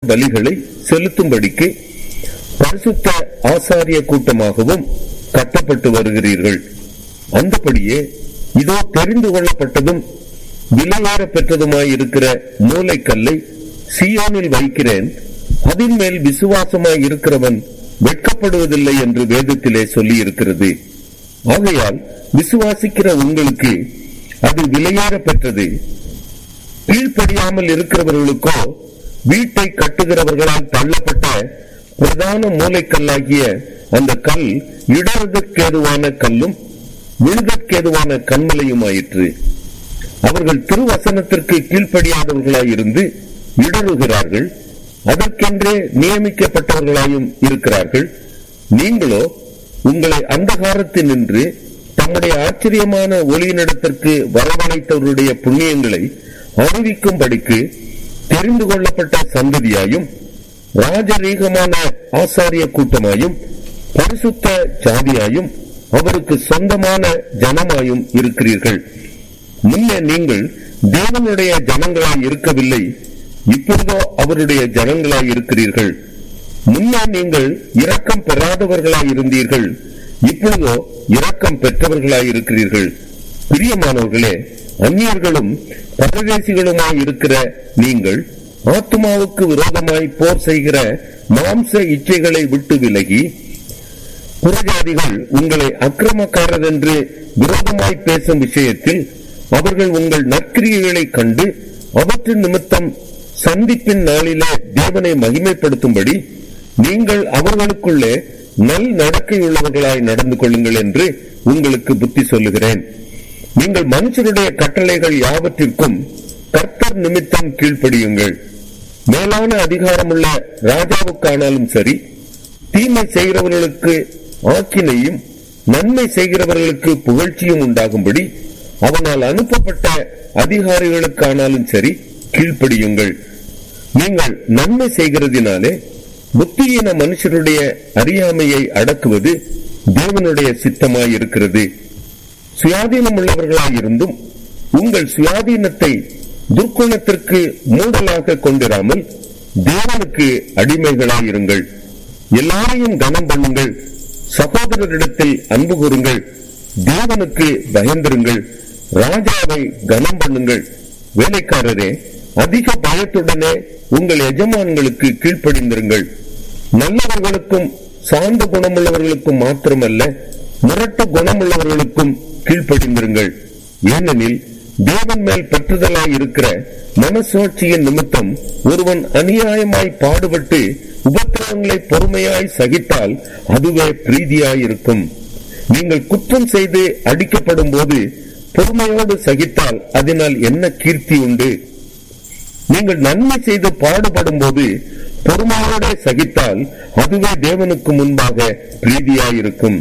பலிகளை செலுத்தும்படிக்கு பரிசுத்த ஆசாரிய கூட்டமாகவும் கட்டப்பட்டு வருகிறீர்கள் அந்தபடியே இதோ தெரிந்து கொள்ளப்பட்டதும் விலையேற பெற்றதுமாய் இருக்கிற மூளைக்கல்லை சியோனில் வைக்கிறேன் அதன் மேல் விசுவாசமாய் இருக்கிறவன் வெட்கப்படுவதில்லை என்று வேதத்திலே சொல்லி இருக்கிறது ஆகையால் விசுவாசிக்கிற உங்களுக்கு அது விலையேற பெற்றது கீழ்ப்படியாமல் இருக்கிறவர்களுக்கோ வீட்டை கட்டுகிறவர்களால் தள்ளப்பட்ட பிரதான மூளைக்கல்லாகிய அந்த கல் இடறுதற்கேதுவான கல்லும் விழுதற்கேதுவான கண்மலையுமாயிற்று அவர்கள் திருவசனத்திற்கு கீழ்ப்படியாதவர்களாயிருந்து இடறுகிறார்கள் அதற்கென்றே நியமிக்கப்பட்டவர்களாயும் இருக்கிறார்கள் நீங்களோ உங்களை அந்தகாரத்தில் நின்று தம்முடைய ஆச்சரியமான ஒளியினிடத்திற்கு வரவழைத்தவருடைய புண்ணியங்களை அறிவிக்கும்படிக்கு தெரிந்து கொள்ளப்பட்ட சந்ததியாயும் ராஜரீகமான ஆசாரிய கூட்டமாயும் பரிசுத்த ஜாதியாயும் அவருக்கு சொந்தமான ஜனமாயும் இருக்கிறீர்கள் முன்னே நீங்கள் தேவனுடைய ஜனங்களாய் இருக்கவில்லை இப்பொழுதோ அவருடைய ஜனங்களாய் இருக்கிறீர்கள் முன்னே நீங்கள் இரக்கம் பெறாதவர்களாய் இருந்தீர்கள் இப்பொழுதோ இரக்கம் பெற்றவர்களாய் இருக்கிறீர்கள் பிரியமானவர்களே அந்நியர்களும் பரதேசிகளுமாய் இருக்கிற நீங்கள் ஆத்மாவுக்கு விரோதமாய் போர் செய்கிற மாம்ச இச்சைகளை விட்டு விலகி புறஜாதிகள் உங்களை அக்கிரமக்காரர் என்று விரோதமாய் பேசும் விஷயத்தில் அவர்கள் உங்கள் நற்கிரியைகளை கண்டு அவற்றின் நிமித்தம் சந்திப்பின் நாளிலே தேவனை மகிமைப்படுத்தும்படி நீங்கள் அவர்களுக்குள்ளே நல் நடக்கையுள்ளவர்களாய் நடந்து கொள்ளுங்கள் என்று உங்களுக்கு புத்தி சொல்லுகிறேன் நீங்கள் மனுஷருடைய கட்டளைகள் யாவற்றிற்கும் கர்த்தர் நிமித்தம் கீழ்ப்படியுங்கள் மேலான அதிகாரமுள்ள ராஜாவுக்கானாலும் சரி தீமை செய்கிறவர்களுக்கு ஆக்கினையும் நன்மை செய்கிறவர்களுக்கு புகழ்ச்சியும் உண்டாகும்படி அவனால் அனுப்பப்பட்ட அதிகாரிகளுக்கானாலும் சரி கீழ்ப்படியுங்கள் நீங்கள் நன்மை செய்கிறதினாலே புத்தியீன மனுஷருடைய அறியாமையை அடக்குவது தேவனுடைய சித்தமாய் இருக்கிறது சுயாதீனம் உள்ளவர்களாயிருந்தும் உங்கள் சுயாதீனத்தை துர்க்குணத்திற்கு மூடலாக கொண்டிராமல் தேவனுக்கு அடிமைகளாயிருங்கள் எல்லாரையும் கனம் பண்ணுங்கள் சகோதரரிடத்தில் அன்பு கூறுங்கள் தேவனுக்கு பயந்திருங்கள் ராஜாவை கனம் பண்ணுங்கள் வேலைக்காரரே அதிக பயத்துடனே உங்கள் எஜமான்களுக்கு கீழ்ப்படிந்திருங்கள் நல்லவர்களுக்கும் சார்ந்த குணமுள்ளவர்களுக்கும் மாத்திரமல்ல முரட்டு குணமுள்ளவர்களுக்கும் கீழ்ப்படிந்திருங்கள் ஏனெனில் தேவன் மேல் பற்றுதலாய் இருக்கிற மனசாட்சியின் நிமித்தம் ஒருவன் அநியாயமாய் பாடுபட்டு உபத்திரவங்களை பொறுமையாய் சகித்தால் அதுவே பிரீதியாயிருக்கும் நீங்கள் குற்றம் செய்து அடிக்கப்படும் போது பொறுமையோடு சகித்தால் அதனால் என்ன கீர்த்தி உண்டு நீங்கள் நன்மை செய்து பாடுபடும் போது பொறுமையோட சகித்தால் அதுவே தேவனுக்கு முன்பாக பிரீதியாயிருக்கும்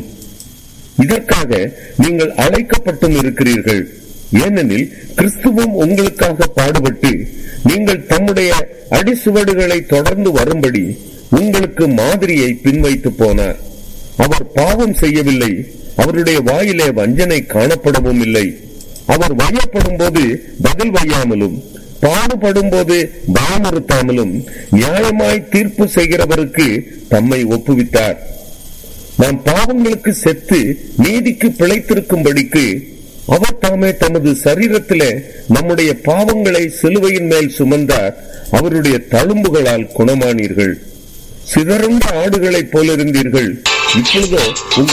இதற்காக நீங்கள் அழைக்கப்பட்டும் இருக்கிறீர்கள் ஏனெனில் கிறிஸ்துவும் உங்களுக்காக பாடுபட்டு நீங்கள் தம்முடைய அடிசுவடுகளை தொடர்ந்து வரும்படி உங்களுக்கு மாதிரியை பின்வைத்து போனார் அவர் பாவம் செய்யவில்லை அவருடைய வாயிலே வஞ்சனை காணப்படவும் இல்லை அவர் வையப்படும் போது பதில் வையாமலும் பாடுபடும் போது பயமுறுத்தாமலும் நியாயமாய் தீர்ப்பு செய்கிறவருக்கு தம்மை ஒப்புவித்தார் நாம் பாவங்களுக்கு செத்து நீதிக்கு பிழைத்திருக்கும்படிக்கு அவர் தாமே தமது சரீரத்திலே நம்முடைய பாவங்களை சிலுவையின் மேல் சுமந்தார் அவருடைய தழும்புகளால் குணமானீர்கள் சிதறந்த ஆடுகளைப் போலிருந்தீர்கள் இப்பொழுதோ உங்கள்